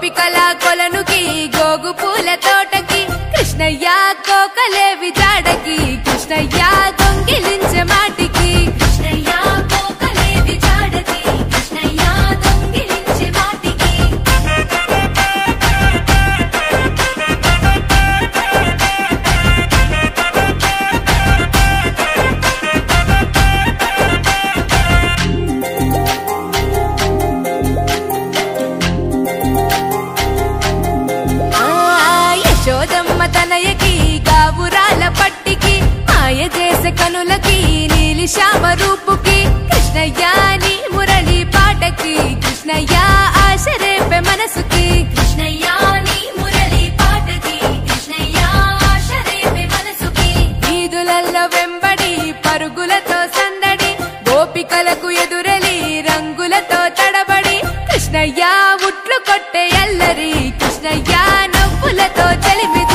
గోపికల కొలనుకి గోగు పూల తోటకి కృష్ణయ్య కోకలేవి జాడకి కృష్ణయ్య దొంగిలించే మాటికి కృష్ణయ్య కోకలేవి జాడకి కృష్ణయ్య దొంగిలించే మాటికి ఆ యశోదమ్మ తనయకి గావురాల పట్టికి మాయ చేసే కనులకి నీలి శ్యామ రూపుకి కృష్ణయ్య నీ మురళి పాటకి కృష్ణయ్య ఆశ రేపే మనసుకి కృష్ణయ్య నీ మురళి పాటకి కృష్ణయ్య ఆశ రేపే మనసుకి వీధులల్లో వెంబడి పరుగులతో సందడి గోపికలకు ఎదురెలి రంగులతో తడబడి కృష్ణయ్య ఉట్లు కొట్టే ఎల్లరి కృష్ణయ్య నవ్వులతో చలిమిది